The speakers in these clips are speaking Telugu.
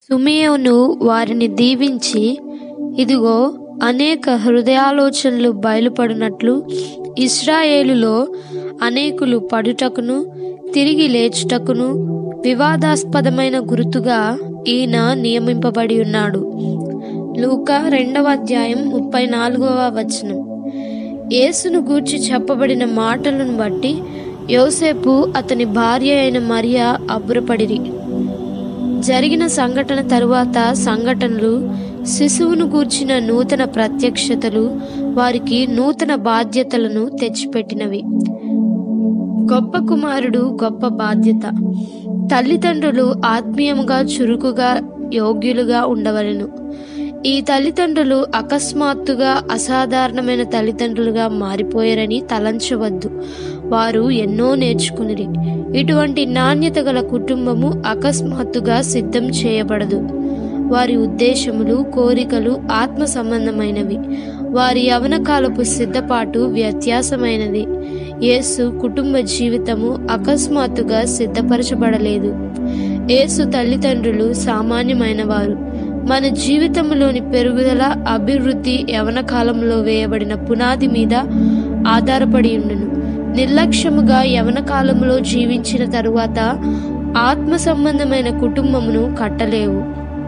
సుమియోను వారిని దీవించి ఇదిగో అనేక హృదయాలోచనలు బయలుపడినట్లు ఇస్రాయేలులో అనేకులు పడుటకును తిరిగి లేచుటకును వివాదాస్పదమైన గుర్తుగా ఈయన నియమింపబడి ఉన్నాడు లూకా రెండవ అధ్యాయం ముప్పై నాలుగవ వచనం యేసును గూర్చి చెప్పబడిన మాటలను బట్టి యోసేపు అతని భార్య అయిన మరియా అబ్బురపడిరి జరిగిన సంఘటన తరువాత సంఘటనలు శిశువును గూర్చిన నూతన ప్రత్యక్షతలు వారికి నూతన బాధ్యతలను తెచ్చిపెట్టినవి గొప్ప కుమారుడు గొప్ప బాధ్యత తల్లిదండ్రులు ఆత్మీయముగా చురుకుగా యోగ్యులుగా ఉండవలెను ఈ తల్లిదండ్రులు అకస్మాత్తుగా అసాధారణమైన తల్లిదండ్రులుగా మారిపోయారని తలంచవద్దు వారు ఎన్నో నేర్చుకునిరి ఇటువంటి నాణ్యత గల కుటుంబము అకస్మాత్తుగా సిద్ధం చేయబడదు వారి ఉద్దేశములు కోరికలు ఆత్మ సంబంధమైనవి వారి యవనకాలపు సిద్ధపాటు వ్యత్యాసమైనది యేసు కుటుంబ జీవితము అకస్మాత్తుగా సిద్ధపరచబడలేదు యేసు తల్లిదండ్రులు సామాన్యమైన వారు మన జీవితంలోని పెరుగుదల అభివృద్ధి యవన కాలంలో వేయబడిన పునాది మీద ఆధారపడి ఉండును నిర్లక్ష్యముగా యవన కాలంలో జీవించిన తరువాత ఆత్మ సంబంధమైన కుటుంబమును కట్టలేవు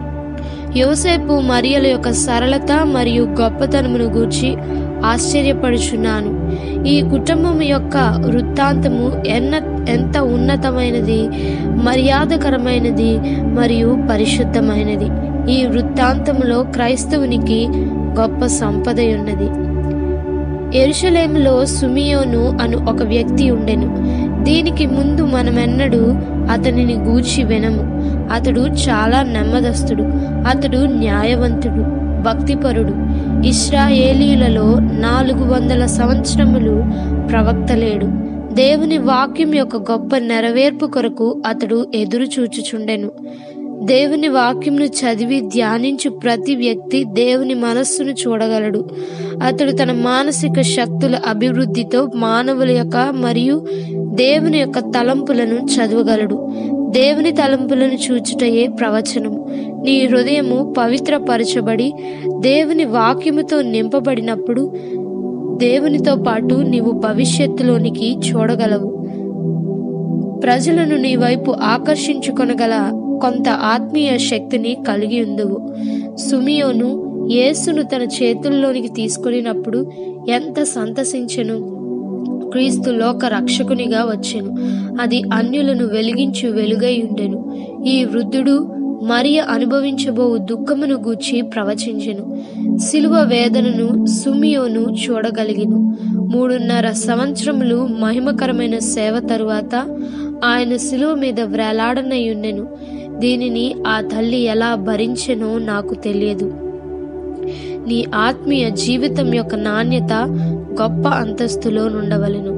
యోసేపు మరియల యొక్క సరళత మరియు గొప్పతనమును గూర్చి ఆశ్చర్యపడుచున్నాను ఈ కుటుంబం యొక్క వృత్తాంతము ఎన్న ఎంత ఉన్నతమైనది మర్యాదకరమైనది మరియు పరిశుద్ధమైనది ఈ వృత్తాంతములో క్రైస్తవునికి గొప్ప సంపద ఉన్నది ఎరుషలేములో సుమియోను అను ఒక వ్యక్తి ఉండెను దీనికి ముందు మనమెన్నడూ అతనిని గూర్చి వినము అతడు చాలా నెమ్మదస్తుడు అతడు న్యాయవంతుడు భక్తిపరుడు ఇస్రాయేలీలలో నాలుగు వందల సంవత్సరములు ప్రవక్త లేడు దేవుని వాక్యం యొక్క గొప్ప నెరవేర్పు కొరకు అతడు ఎదురు చూచుచుండెను దేవుని వాక్యంను చదివి ధ్యానించు ప్రతి వ్యక్తి దేవుని మనస్సును చూడగలడు అతడు తన మానసిక శక్తుల అభివృద్ధితో మానవుల యొక్క మరియు దేవుని యొక్క తలంపులను చదవగలడు దేవుని తలంపులను చూచుటయే ప్రవచనము నీ హృదయము పవిత్రపరచబడి దేవుని వాక్యముతో నింపబడినప్పుడు దేవునితో పాటు నీవు భవిష్యత్తులోనికి చూడగలవు ప్రజలను నీ వైపు ఆకర్షించుకొనగల కొంత ఆత్మీయ శక్తిని కలిగి ఉందువు సుమియోను యేసును తన చేతుల్లోనికి తీసుకునినప్పుడు ఎంత సంతసించెను క్రీస్తు లోక రక్షకునిగా వచ్చెను అది అన్యులను వెలిగించు వెలుగై ఉండెను ఈ వృద్ధుడు మరియ అనుభవించబో దుఃఖమును గూర్చి ప్రవచించెను శిలువ వేదనను సుమియోను చూడగలిగిను మూడున్నర సంవత్సరములు మహిమకరమైన సేవ తరువాత ఆయన శిలువ మీద వ్రేలాడనయుండెను దీనిని ఆ తల్లి ఎలా భరించెనో నాకు తెలియదు నీ ఆత్మీయ జీవితం యొక్క నాణ్యత గొప్ప అంతస్తులో నుండవలెను